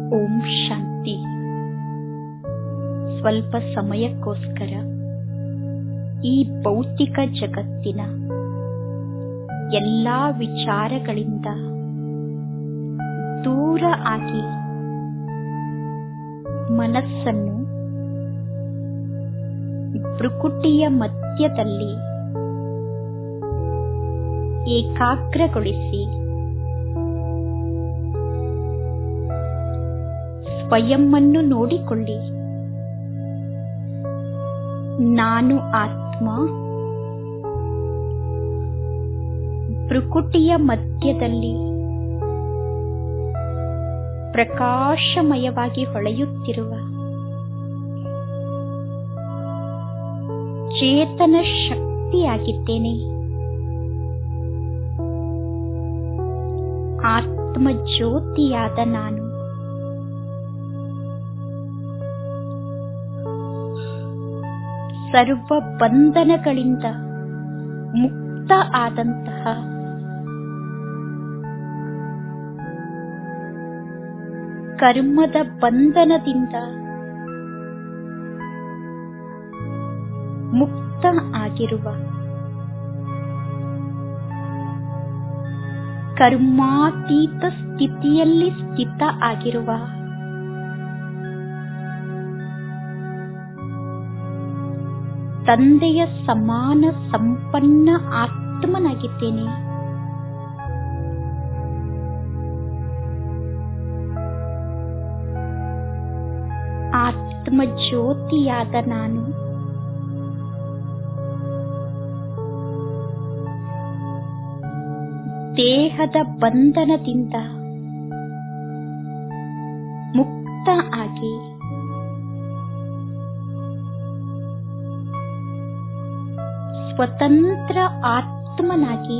ಓಂ ಶಾಂತಿ ಸ್ವಲ್ಪ ಸಮಯಕ್ಕೋಸ್ಕರ ಈ ಭೌತಿಕ ಜಗತ್ತಿನ ಎಲ್ಲಾ ವಿಚಾರಗಳಿಂದ ದೂರ ಆಗಿ ಮನಸ್ಸನ್ನು ಭ್ರುಕುಟಿಯ ಮಧ್ಯದಲ್ಲಿ ಏಕಾಗ್ರಗೊಳಿಸಿ ಸ್ವಯಂವನ್ನು ನೋಡಿಕೊಳ್ಳಿ ನಾನು ಆತ್ಮ ಭ್ರುಕುಟಿಯ ಮಧ್ಯದಲ್ಲಿ ಪ್ರಕಾಶಮಯವಾಗಿ ಹೊಳೆಯುತ್ತಿರುವ ಚೇತನ ಶಕ್ತಿಯಾಗಿದ್ದೇನೆ ಆತ್ಮ ಜ್ಯೋತಿಯಾದ ನಾನು ಸರ್ವ ಬಂಧನಗಳಿಂದ ಮುಕ್ತ ಆದಂತಹ ಕರ್ಮದ ಬಂಧನದಿಂದ ಮುಕ್ತ ಆಗಿರುವ ಕರ್ಮಾತೀತ ಸ್ಥಿತಿಯಲ್ಲಿ ಸ್ಥಿತ ಆಗಿರುವ ತಂದೆಯ ಸಮಾನ ಸಂಪನ್ನ ಆತ್ಮನಾಗಿದ್ದೇನೆ ಆತ್ಮ ಜ್ಯೋತಿಯಾದ ನಾನು ದೇಹದ ಬಂಧನದಿಂದ ಮುಕ್ತ ಆಗಿ ಸ್ವತಂತ್ರ ಆತ್ಮನಾಗಿ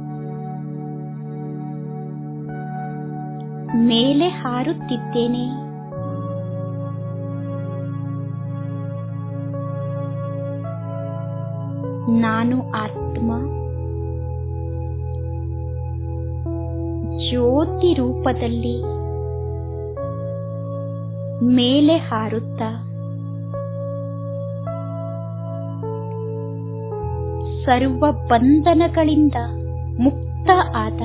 ಮೇಲೆ ಹಾರುತ್ತಿದ್ದೇನೆ ನಾನು ಆತ್ಮ ಜ್ಯೋತಿ ರೂಪದಲ್ಲಿ ಮೇಲೆ ಹಾರುತ್ತಾ ಸರ್ವ ಬಂಧನಗಳಿಂದ ಮುಕ್ತ ಆದ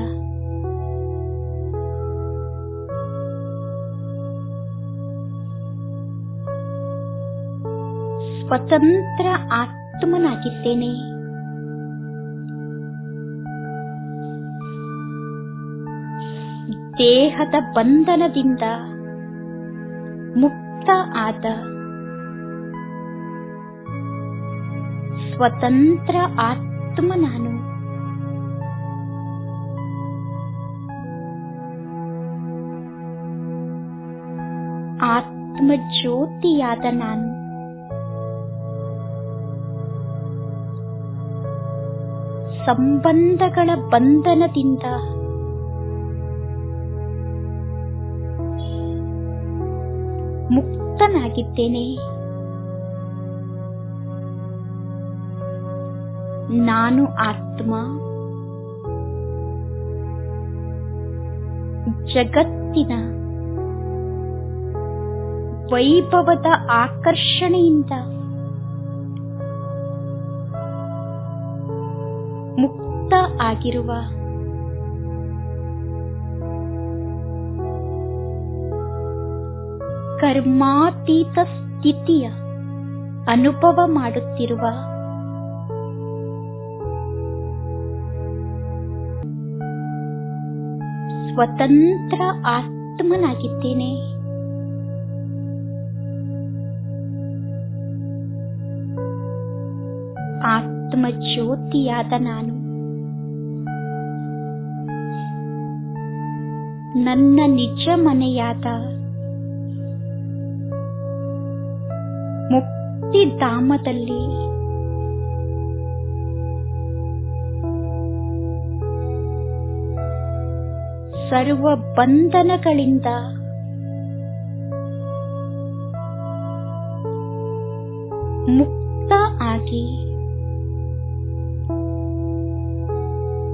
ಸ್ವತಂತ್ರ ಆತ್ಮನಾಗಿದ್ದೇನೆ ದೇಹದ ಬಂಧನದಿಂದ ಮುಕ್ತ ಆದ ಸ್ವತಂತ್ರ ಆತ್ಮ ನಾನು ಆತ್ಮ ಜ್ಯೋತಿಯಾದ ನಾನು ಸಂಬಂಧಗಳ ಬಂಧನದಿಂದ ಮುಕ್ತನಾಗಿದ್ದೇನೆ ನಾನು ಆತ್ಮ ಜಗತ್ತಿನ ವೈಭವದ ಆಕರ್ಷಣೆಯಿಂದ ಮುಕ್ತ ಆಗಿರುವ ಕರ್ಮಾತೀತ ಸ್ಥಿತಿಯ ಅನುಭವ ಮಾಡುತ್ತಿರುವ ಸ್ವತಂತ್ರ ಆತ್ಮನಾಗಿದ್ದೇನೆ ಆತ್ಮ ಜ್ಯೋತಿಯಾದ ನಾನು ನನ್ನ ನಿಜ ಮನೆಯಾದ ಮುಕ್ತಿಧಾಮದಲ್ಲಿ ಸರ್ವ ಬಂಧನಗಳಿಂದ ಮುಕ್ತ ಆಗಿ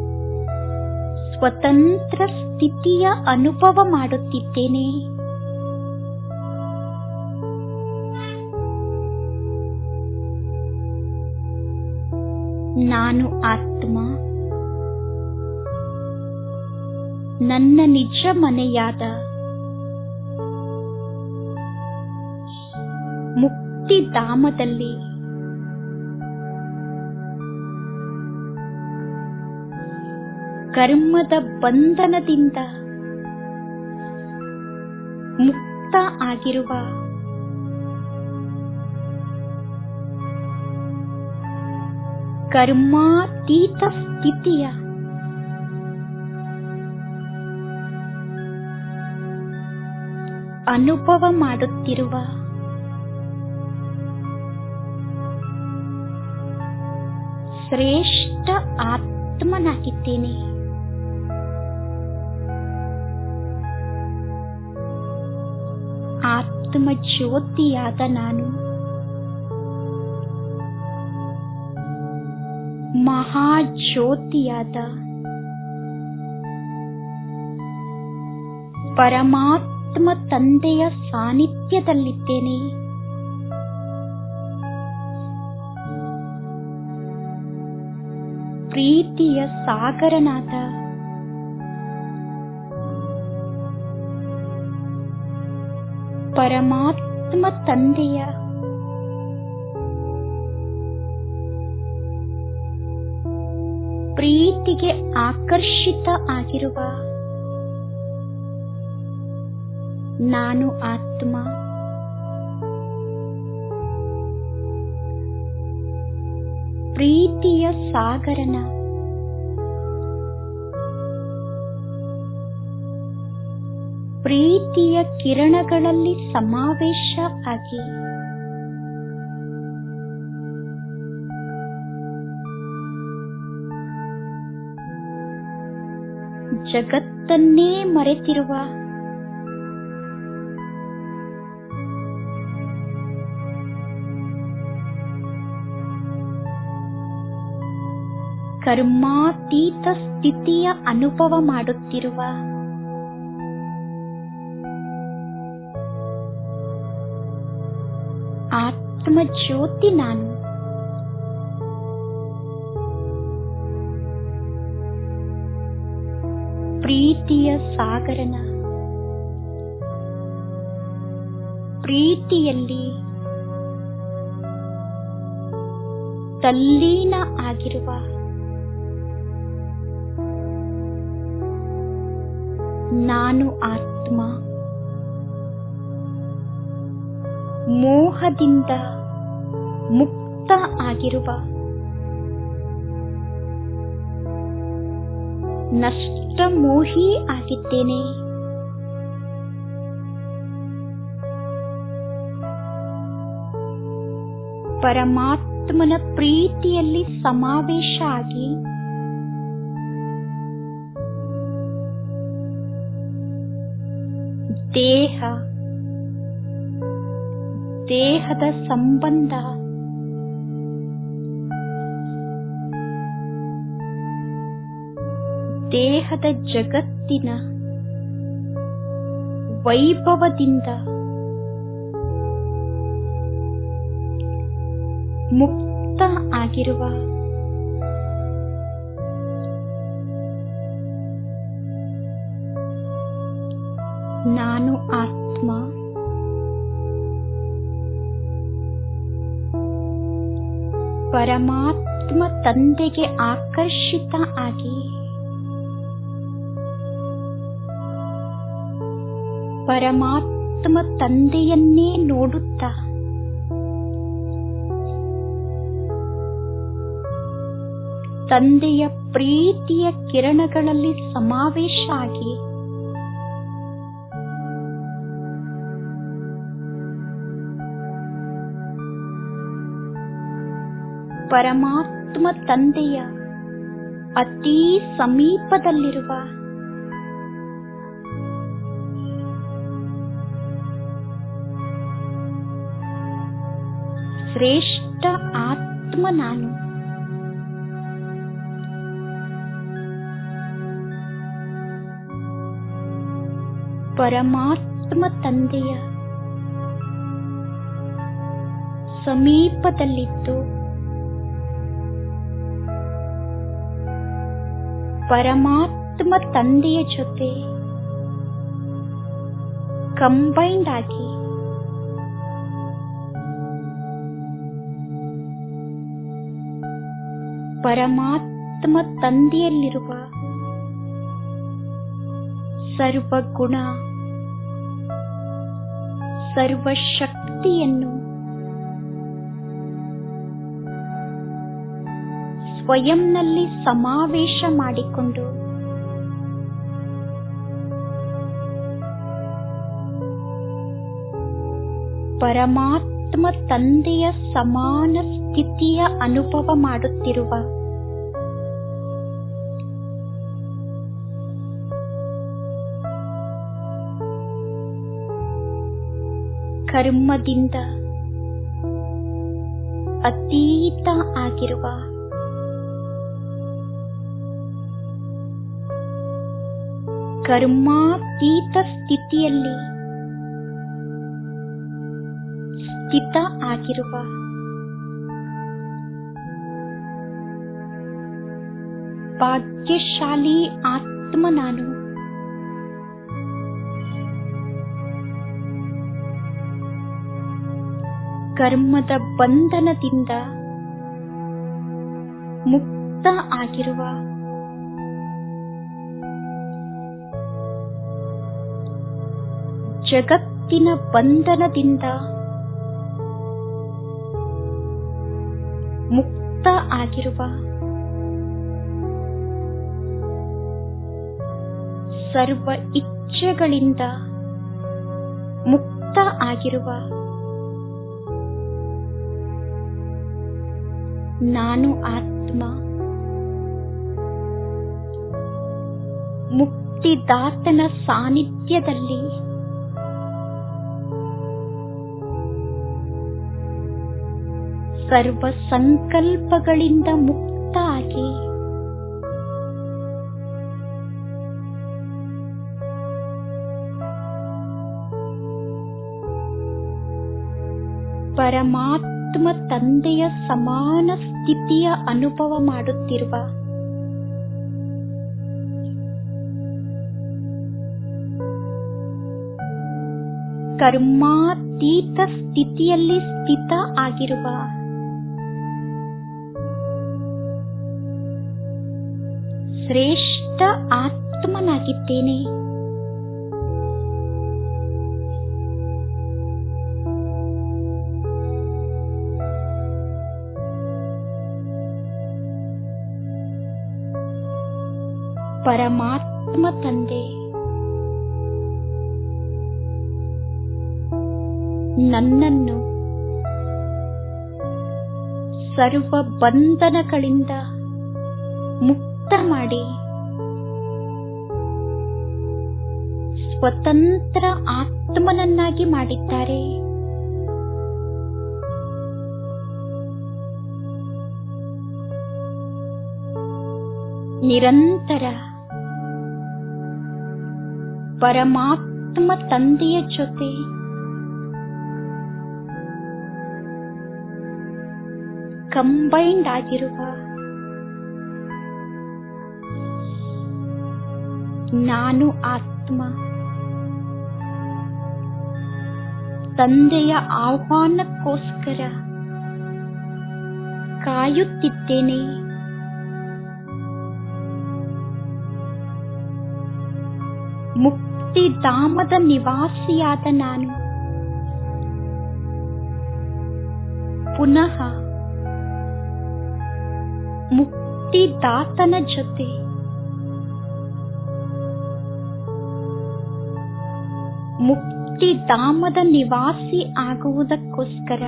ಸ್ವತಂತ್ರ ಸ್ಥಿತಿಯ ಅನುಭವ ಮಾಡುತ್ತಿದ್ದೇನೆ ನಾನು ಆತ್ಮ ನನ್ನ ನಿಜ ಮನೆಯಾದ ಮುಕ್ತಿಧಾಮದಲ್ಲಿ ಕರ್ಮದ ಬಂಧನದಿಂದ ಮುಕ್ತ ಆಗಿರುವ ಕರ್ಮಾತೀತ ಸ್ಥಿತಿಯ ಅನುಭವ ಮಾಡುತ್ತಿರುವ ಶ್ರೇಷ್ಠ ಆತ್ಮನಾಗಿದ್ದೇನೆ ಆತ್ಮ ಜ್ಯೋತಿಯಾದ ನಾನು ಮಹಾಜ್ಯೋತಿಯಾದ ಪರಮಾತ್ಮ ತಂದೆಯ ಸಾನ್ನಿಧ್ಯದಲ್ಲಿದ್ದೇನೆ ಪ್ರೀತಿಯ ಸಾಗರನಾದ ಪರಮಾತ್ಮ ತಂದೆಯ ಪ್ರೀತಿಗೆ ಆಕರ್ಷಿತ ಆಗಿರುವ ನಾನು ಆತ್ಮ ಪ್ರೀತಿಯ ಸಾಗರನ ಪ್ರೀತಿಯ ಕಿರಣಗಳಲ್ಲಿ ಸಮಾವೇಶ ಆಗಿ ಜಗತ್ತನ್ನೇ ಮರೆತಿರುವ ಕರ್ಮಾತೀತ ಸ್ಥಿತಿಯ ಅನುಭವ ಮಾಡುತ್ತಿರುವ ಆತ್ಮ ಜ್ಯೋತಿ ನಾನು ಪ್ರೀತಿಯ ಸಾಗರನ ಪ್ರೀತಿಯಲ್ಲಿ ತಲ್ಲೀನ ಆಗಿರುವ ನಾನು ಆತ್ಮ ಮೋಹದಿಂದ ಮುಕ್ತ ಆಗಿರುವ ನಷ್ಟ ಮೋಹಿ ಆಗಿದ್ದೇನೆ ಪರಮಾತ್ಮನ ಪ್ರೀತಿಯಲ್ಲಿ ಸಮಾವೇಶ ಆಗಿ ದೇಹ ದೇಹದ ಸಂಬಂಧ ದೇಹದ ಜಗತ್ತಿನ ವೈಭವದಿಂದ ಮುಕ್ತ ಆಗಿರುವ ನಾನು ಆತ್ಮ ಪರಮಾತ್ಮ ತಂದೆಗೆ ಆಕರ್ಷಿತ ಆಗಿ ಪರಮಾತ್ಮ ತಂದೆಯನ್ನೇ ನೋಡುತ್ತಾ ತಂದೆಯ ಪ್ರೀತಿಯ ಕಿರಣಗಳಲ್ಲಿ ಸಮಾವೇಶ ಆಗಿ ಪರಮಾತ್ಮ ತಂದೆಯ ಅತೀ ಸಮೀಪದಲ್ಲಿರುವ ಶ್ರೇಷ್ಠ ಆತ್ಮ ನಾನು ಪರಮಾತ್ಮ ತಂದೆಯ ಸಮೀಪದಲ್ಲಿದ್ದು ಪರಮಾತ್ಮ ತಂದೆಯ ಜೊತೆ ಕಂಬೈಂಡ್ ಆಗಿ ಪರಮಾತ್ಮ ತಂದೆಯಲ್ಲಿರುವ ಸರ್ವಗುಣ ಸರ್ವಶಕ್ತಿಯನ್ನು ಸ್ವಯಂನಲ್ಲಿ ಸಮಾವೇಶ ಮಾಡಿಕೊಂಡು ಪರಮಾತ್ಮ ತಂದೆಯ ಸಮಾನ ಸ್ಥಿತಿಯ ಅನುಭವ ಮಾಡುತ್ತಿರುವ ಕರ್ಮದಿಂದ ಅತೀತ ಆಗಿರುವ ಕರ್ಮಾತೀತ ಸ್ಥಿತಿಯಲ್ಲಿ ಸ್ಥಿತ ಆಗಿರುವ ಭಾಗ್ಯಶಾಲಿ ಆತ್ಮ ನಾನು ಕರ್ಮದ ಬಂಧನದಿಂದ ಮುಕ್ತ ಆಗಿರುವ ಜಗತ್ತಿನ ಬಂಧನದಿಂದ ಮುಕ್ತ ಆಗಿರುವ ಸರ್ವ ಇಚ್ಛೆಗಳಿಂದ ಮುಕ್ತ ಆಗಿರುವ ನಾನು ಆತ್ಮ ಮುಕ್ತಿದಾತನ ಸಾನ್ನಿಧ್ಯದಲ್ಲಿ ಸರ್ವ ಸಂಕಲ್ಪಗಳಿಂದ ಮುಕ್ತ ಆಗಿ ಪರಮಾತ್ಮ ತಂದೆಯ ಸಮಾನ ಸ್ಥಿತಿಯ ಅನುಭವ ಮಾಡುತ್ತಿರುವ ಕರ್ಮಾತೀತ ಸ್ಥಿತಿಯಲ್ಲಿ ಸ್ಥಿತ ಆಗಿರುವ ಶ್ರೇಷ್ಠ ಆತ್ಮನಾಗಿದ್ದೇನೆ ಪರಮಾತ್ಮ ತಂದೆ ನನ್ನನ್ನು ಸರ್ವ ಬಂಧನಗಳಿಂದ ಮುಕ್ತ ಮಾಡಿ ಸ್ವತಂತ್ರ ಆತ್ಮನನ್ನಾಗಿ ಮಾಡಿದ್ದಾರೆ ನಿರಂತರ ಪರಮಾತ್ಮ ತಂದೆಯ ಜೊತೆ ಕಂಬೈಂಡ್ ಆಗಿರುವ ನಾನು ಆತ್ಮ ತಂದೆಯ ಆಹ್ವಾನಕ್ಕೋಸ್ಕರ ಕಾಯುತ್ತಿದ್ದೇನೆ ಮುಕ್ತಿಧಾಮದ ನಿವಾಸಿಯಾದ ನಾನು ಪುನಃ ಮುಕ್ತಿದಾತನ ಜೊತೆ ಮುಕ್ತಿಧಾಮದ ನಿವಾಸಿ ಆಗುವುದಕ್ಕೋಸ್ಕರ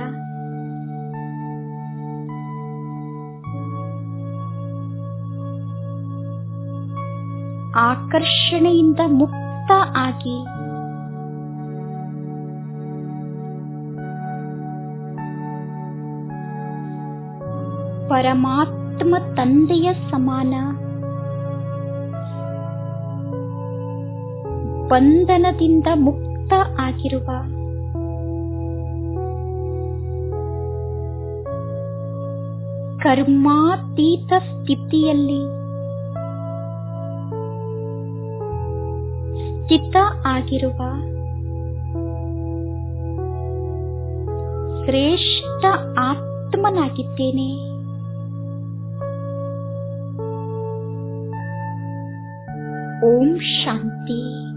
ಆಕರ್ಷಣೆಯಿಂದ ಮುಕ್ತ ಆಗಿ ಪರಮಾತ್ಮ ತಂದೆಯ ಸಮಾನ ಬಂಧನದಿಂದ ಮುಕ್ತ ಆಗಿರುವ ಕರ್ಮಾತೀತ ಸ್ಥಿತಿಯಲ್ಲಿ ಸ್ಥಿತ ಆಗಿರುವ ಶ್ರೇಷ್ಠ ಆತ್ಮನಾಗಿದ್ದೇನೆ ಓಂ ಶಾಂತಿ